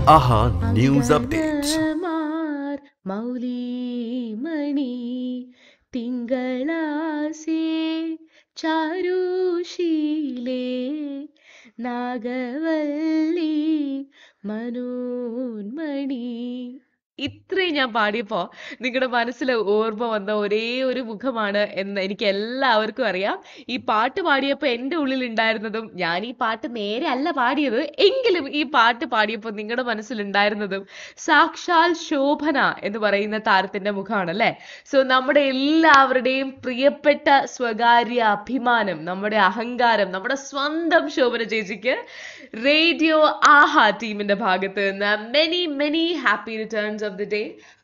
ആഹാ news updates മാർ മൗലിമണി തിങ്കളാസേ ചാരുശീലേ നാഗവല്ലി മനോന്മണി ഇത്രയും ഞാൻ പാടിയപ്പോ നിങ്ങളുടെ മനസ്സിൽ ഓർമ്മ വന്ന ഒരേ ഒരു മുഖമാണ് എന്ന് എനിക്ക് എല്ലാവർക്കും അറിയാം ഈ പാട്ട് പാടിയപ്പോ എൻ്റെ ഉള്ളിൽ ഉണ്ടായിരുന്നതും ഞാൻ ഈ പാട്ട് നേരെ അല്ല പാടിയത് എങ്കിലും ഈ പാട്ട് പാടിയപ്പോൾ നിങ്ങളുടെ മനസ്സിൽ ഉണ്ടായിരുന്നതും സാക്ഷാൽ ശോഭന എന്ന് പറയുന്ന താരത്തിന്റെ മുഖമാണ് അല്ലേ സോ നമ്മുടെ എല്ലാവരുടെയും പ്രിയപ്പെട്ട സ്വകാര്യ അഭിമാനം നമ്മുടെ അഹങ്കാരം നമ്മുടെ സ്വന്തം ശോഭന ചേച്ചിക്ക് റേഡിയോ ആഹാ ടീമിന്റെ ഭാഗത്ത് നിന്ന് many many happy returns of the day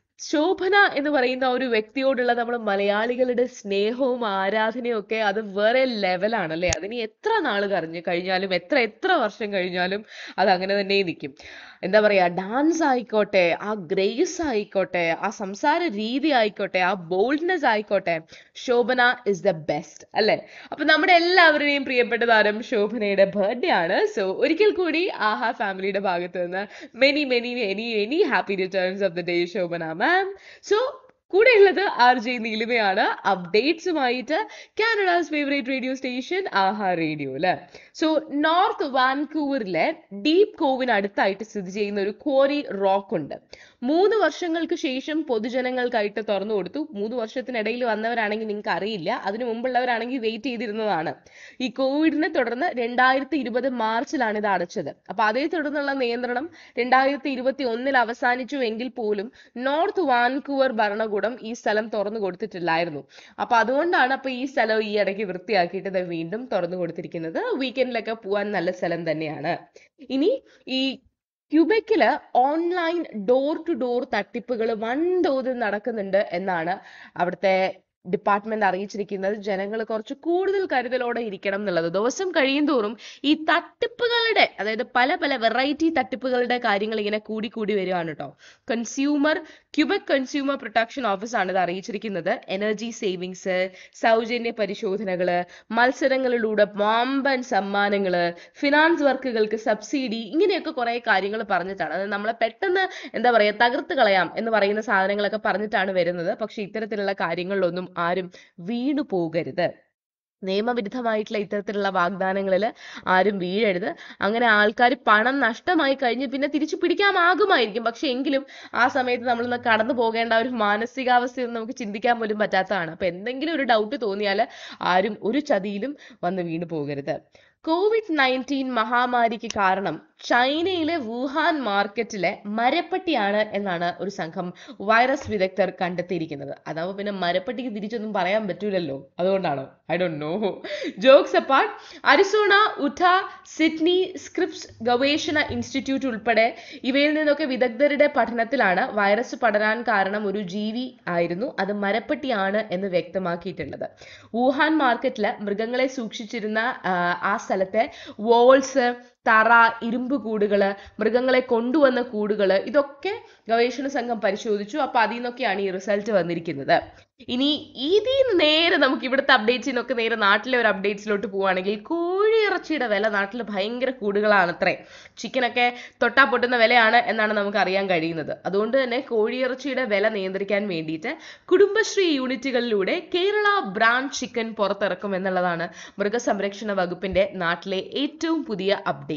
Shobhana എന്ന് പറയുന്ന ഒരു വ്യക്തിയോടുള്ള നമ്മൾ മലയാളികളുടെ സ്നേഹവും ആരാധനയും ഒക്കെ അത് വേറെ ലെവലാണ് അല്ലേ അതിന് എത്ര നാൾ കറിഞ്ഞു കഴിഞ്ഞാലും എത്ര എത്ര വർഷം കഴിഞ്ഞാലും അത് അങ്ങനെ തന്നെ നിൽക്കും എന്താ പറയാ ഡാൻസ് ആയിക്കോട്ടെ ആ ഗ്രേസ് ആയിക്കോട്ടെ ആ സംസാര രീതി ആയിക്കോട്ടെ ആ ബോൾഡ്നെസ് ആയിക്കോട്ടെ ശോഭന ഇസ് ദ ബെസ്റ്റ് അല്ലേ അപ്പൊ നമ്മുടെ എല്ലാവരുടെയും പ്രിയപ്പെട്ട താരം ശോഭനയുടെ ബർത്ത്ഡേ ആണ് സോ ഒരിക്കൽ കൂടി ആഹാ ഫാമിലിയുടെ ഭാഗത്ത് നിന്ന് many many many many happy returns of the day Shobhana ma'am so കൂടെയുള്ളത് ആർ ജെ നീലിമയാണ് അപ്ഡേറ്റ്സുമായിട്ട് Canada's favourite radio station Aha radio അല്ലെ സോ നോർത്ത് വാൻകൂവറിലെ ഡീപ് കോവിന് അടുത്തായിട്ട് സ്ഥിതി ചെയ്യുന്ന ഒരു ക്വാറി റോക്ക് ഉണ്ട് മൂന്ന് വർഷങ്ങൾക്ക് ശേഷം പൊതുജനങ്ങൾക്കായിട്ട് തുറന്നു കൊടുത്തു മൂന്ന് വർഷത്തിനിടയിൽ വന്നവരാണെങ്കിൽ നിങ്ങൾക്ക് അറിയില്ല അതിനു മുമ്പുള്ളവരാണെങ്കിൽ വെയിറ്റ് ചെയ്തിരുന്നതാണ് ഈ കോവിഡിനെ തുടർന്ന് രണ്ടായിരത്തി ഇരുപത് മാർച്ചിലാണ് ഇത് അടച്ചത് അപ്പൊ അതേ തുടർന്നുള്ള നിയന്ത്രണം രണ്ടായിരത്തി ഇരുപത്തി ഒന്നിൽ അവസാനിച്ചു എങ്കിൽ പോലും നോർത്ത് വാൻകൂവർ ഭരണകൂടം ഈ സ്ഥലം തുറന്നു കൊടുത്തിട്ടില്ലായിരുന്നു അപ്പൊ അതുകൊണ്ടാണ് അപ്പൊ ഈ സ്ഥലം ഈ ഇടയ്ക്ക് വൃത്തിയാക്കിയിട്ട് ദേ വീണ്ടും തുറന്നു കൊടുത്തിരിക്കുന്നത് വീക്കെൻഡിലൊക്കെ പോവാൻ നല്ല സ്ഥലം തന്നെയാണ് ഇനി ഈ ക്യൂബെക്കില് ഓൺലൈൻ ഡോർ ടു ഡോർ തട്ടിപ്പുകൾ വൻതോതിൽ നടക്കുന്നുണ്ട് എന്നാണ് അവിടുത്തെ ഡിപ്പാർട്ട്മെന്റ് അറിയിച്ചിരിക്കുന്നത് ജനങ്ങൾ കുറച്ച് കൂടുതൽ കരുതലോടെ ഇരിക്കണം എന്നുള്ളത് ദിവസം കഴിയും തോറും ഈ തട്ടിപ്പുകളുടെ അതായത് പല പല വെറൈറ്റി തട്ടിപ്പുകളുടെ കാര്യങ്ങൾ ഇങ്ങനെ കൂടി കൂടി വരികയാണ് കേട്ടോ consumer Quebec consumer protection office ആണ് ഇത് അറിയിച്ചിരിക്കുന്നത് എനർജി സേവിങ്സ് സൗജന്യ പരിശോധനകള് മത്സരങ്ങളിലൂടെ വമ്പൻ സമ്മാനങ്ങള് ഫിനാൻസ് വർക്കുകൾക്ക് സബ്സിഡി ഇങ്ങനെയൊക്കെ കുറെ കാര്യങ്ങൾ പറഞ്ഞിട്ടാണ് അത് നമ്മളെ പെട്ടെന്ന് എന്താ പറയാ തകർത്ത് കളയാം എന്ന് പറയുന്ന സാധനങ്ങളൊക്കെ പറഞ്ഞിട്ടാണ് വരുന്നത് പക്ഷെ ഇത്തരത്തിലുള്ള കാര്യങ്ങളിലൊന്നും ആരും വീണു പോകരുത് നിയമവിരുദ്ധമായിട്ടുള്ള ഇത്തരത്തിലുള്ള വാഗ്ദാനങ്ങളിൽ ആരും വീഴരുത് അങ്ങനെ ആൾക്കാർ പണം നഷ്ടമായി കഴിഞ്ഞ് പിന്നെ തിരിച്ചു പിടിക്കാമാകുമായിരിക്കും പക്ഷെ എങ്കിലും ആ സമയത്ത് നമ്മളൊന്ന് കടന്നു പോകേണ്ട ഒരു മാനസികാവസ്ഥയൊന്നും നമുക്ക് ചിന്തിക്കാൻ പോലും പറ്റാത്തതാണ് അപ്പൊ എന്തെങ്കിലും ഒരു ഡൗട്ട് തോന്നിയാൽ ആരും ഒരു ചതിയിലും വന്ന് വീണു പോകരുത് കോവിഡ് നയൻറ്റീൻ മഹാമാരിക്ക് കാരണം ചൈനയിലെ വുഹാൻ മാർക്കറ്റിലെ മരപ്പട്ടിയാണ് എന്നാണ് ഒരു സംഘം വൈറസ് വിദഗ്ധർ കണ്ടെത്തിയിരിക്കുന്നത് അതാവുമ്പോൾ പിന്നെ മരപ്പട്ടിക്ക് തിരിച്ചൊന്നും പറയാൻ പറ്റൂലല്ലോ അതുകൊണ്ടാണോ I don't know jokes apart Arizona Utah Sydney Scripps ഗവേഷണ ഇൻസ്റ്റിറ്റ്യൂട്ട് ഉൾപ്പെടെ ഇവയിൽ നിന്നൊക്കെ വിദഗ്ധരുടെ പഠനത്തിലാണ് വൈറസ് പടരാൻ കാരണം ഒരു ജീവി ആയിരുന്നു അത് മരപ്പട്ടിയാണ് എന്ന് വ്യക്തമാക്കിയിട്ടുള്ളത് വുഹാൻ മാർക്കറ്റില് മൃഗങ്ങളെ സൂക്ഷിച്ചിരുന്ന ആ, ആ സ്ഥലത്തെ വോൾസ് തറ ഇരുമ്പ് കൂടുകള് മൃഗങ്ങളെ കൊണ്ടുവന്ന കൂടുകള് ഇതൊക്കെ ഗവേഷണ സംഘം പരിശോധിച്ചു അപ്പൊ അതിൽ നിന്നൊക്കെയാണ് ഈ റിസൾട്ട് വന്നിരിക്കുന്നത് ഇനി ഇതിൽ നിന്ന് നേരെ നമുക്ക് ഇവിടുത്തെ അപ്ഡേറ്റ്സിൽ നിന്നൊക്കെ നേരെ നാട്ടിലെ ഒരു അപ്ഡേറ്റ്സിലോട്ട് പോവുകയാണെങ്കിൽ കോഴിയിറച്ചിയുടെ വില നാട്ടിൽ ഭയങ്കര കൂടുതലാണ് അത്രേ ചിക്കനൊക്കെ തൊട്ടാ പൊട്ടുന്ന വിലയാണ് എന്നാണ് നമുക്ക് അറിയാൻ കഴിയുന്നത് അതുകൊണ്ട് തന്നെ കോഴിയിറച്ചിയുടെ വില നിയന്ത്രിക്കാൻ വേണ്ടിയിട്ട് കുടുംബശ്രീ യൂണിറ്റുകളിലൂടെ കേരള ബ്രാൻഡ് ചിക്കൻ പുറത്തിറക്കും എന്നുള്ളതാണ് മൃഗസംരക്ഷണ വകുപ്പിന്റെ നാട്ടിലെ ഏറ്റവും പുതിയ അപ്ഡേറ്റ്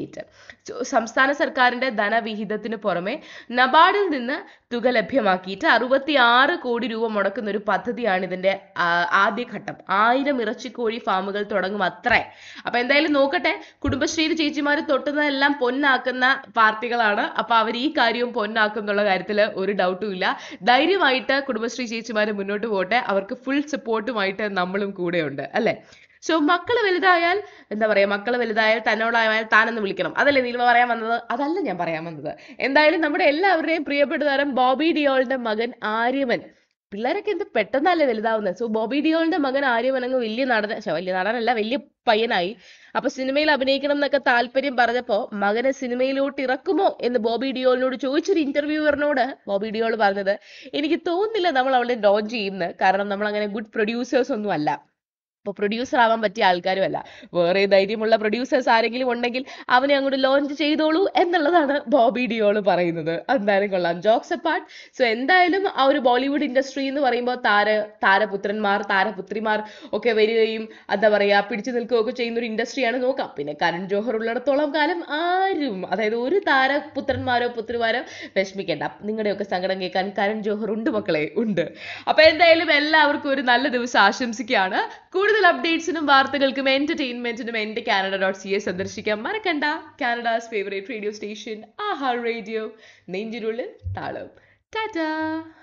സംസ്ഥാന സർക്കാരിന്റെ ധനവിഹിതത്തിന് പുറമെ നബാർഡിൽ നിന്ന് തുക ലഭ്യമാക്കിയിട്ട് അറുപത്തി ആറ് കോടി രൂപ മുടക്കുന്ന ഒരു പദ്ധതിയാണ് ഇതിന്റെ ആ, ആദ്യഘട്ടം ആയിരം ഇറച്ചിക്കോഴി ഫാമുകൾ തുടങ്ങും അത്രേ അപ്പൊ എന്തായാലും നോക്കട്ടെ കുടുംബശ്രീയിൽ ചേച്ചിമാര് തൊട്ടുന്നതെല്ലാം പൊന്നാക്കുന്ന പാർട്ടികളാണ് അപ്പൊ അവർ ഈ കാര്യവും പൊന്നാക്കും എന്നുള്ള കാര്യത്തിൽ ഒരു ഡൗട്ടും ഇല്ല ധൈര്യമായിട്ട് കുടുംബശ്രീ ചേച്ചിമാര് മുന്നോട്ട് പോട്ടെ അവർക്ക് ഫുൾ സപ്പോർട്ടുമായിട്ട് നമ്മളും കൂടെയുണ്ട് അല്ലെ സോ മക്കള് വലുതായാൽ എന്താ പറയാ മക്കള് വലുതായാൽ തന്നോടായാൽ താനെന്ന് വിളിക്കണം അതല്ലേ നീലിമ പറയാൻ വന്നത് അതല്ല ഞാൻ പറയാൻ വന്നത് എന്തായാലും നമ്മുടെ എല്ലാവരുടെയും പ്രിയപ്പെട്ട താരം ബോബി ഡിയോളിന്റെ മകൻ ആര്യവൻ പിള്ളേരൊക്കെ എന്ത് പെട്ടെന്നല്ലേ വലുതാവുന്നത് സോ ബോബി ഡിയോളിന്റെ മകൻ ആര്യവൻ അങ്ങ് വലിയ നടൻ ശ്ശെ, വലിയ നടനല്ല വലിയ പയ്യനായി അപ്പൊ സിനിമയിൽ അഭിനയിക്കണം എന്നൊക്കെ താല്പര്യം പറഞ്ഞപ്പോ മകനെ സിനിമയിലോട്ട് ഇറക്കുമോ എന്ന് ബോബി ഡിയോളിനോട് ചോദിച്ചൊരു ഇന്റർവ്യൂവറിനോട് ബോബി ഡിയോൾ പറഞ്ഞത് എനിക്ക് തോന്നുന്നില്ല നമ്മൾ അവളെ ലോഞ്ച് ചെയ്യുന്നത് കാരണം നമ്മൾ അങ്ങനെ ഗുഡ് പ്രൊഡ്യൂസേഴ്സ് ഒന്നും അല്ല അപ്പോൾ പ്രൊഡ്യൂസർ ആവാൻ പറ്റിയ ആൾക്കാരും അല്ല വേറെ ധൈര്യമുള്ള പ്രൊഡ്യൂസേഴ്സ് ആരെങ്കിലും ഉണ്ടെങ്കിൽ അവനെ അങ്ങോട്ട് ലോഞ്ച് ചെയ്തോളൂ എന്നുള്ളതാണ് ബോബി ഡിയോള് പറയുന്നത് എന്തായാലും കൊള്ളാം ജോക്സ് അപ്പാർട്ട് സോ എന്തായാലും ആ ഒരു ബോളിവുഡ് ഇൻഡസ്ട്രി എന്ന് പറയുമ്പോൾ താര താരപുത്രന്മാർ താരപുത്രിമാർ ഒക്കെ വരികയും എന്താ പറയുക പിടിച്ചു നിൽക്കുകയൊക്കെ ചെയ്യുന്ന ഒരു ഇൻഡസ്ട്രിയാണ് നോക്കാം പിന്നെ കരൺ ജോഹർ ഉള്ളിടത്തോളം കാലം ആരും അതായത് ഒരു താരപുത്രന്മാരോ പുത്രിമാരോ വിഷമിക്കേണ്ട നിങ്ങളുടെയൊക്കെ സങ്കടം കേൾക്കാൻ കരൺ ജോഹർ ഉണ്ട് മക്കളെ ഉണ്ട് അപ്പൊ എന്തായാലും എല്ലാവർക്കും ഒരു നല്ല ദിവസം ആശംസിക്കുകയാണ് കൂടുതൽ അപ്ഡേറ്റ്സിനും വാർത്തകൾക്കും എന്റർടൈൻമെന്റിനും എന്റെ കാനഡ ഡോട്ട് സി എ സന്ദർശിക്കാൻ മറക്കണ്ട Canada's favourite radio station Aha radio നെഞ്ചിനുള്ളിൽ താളം ടാറ്റാ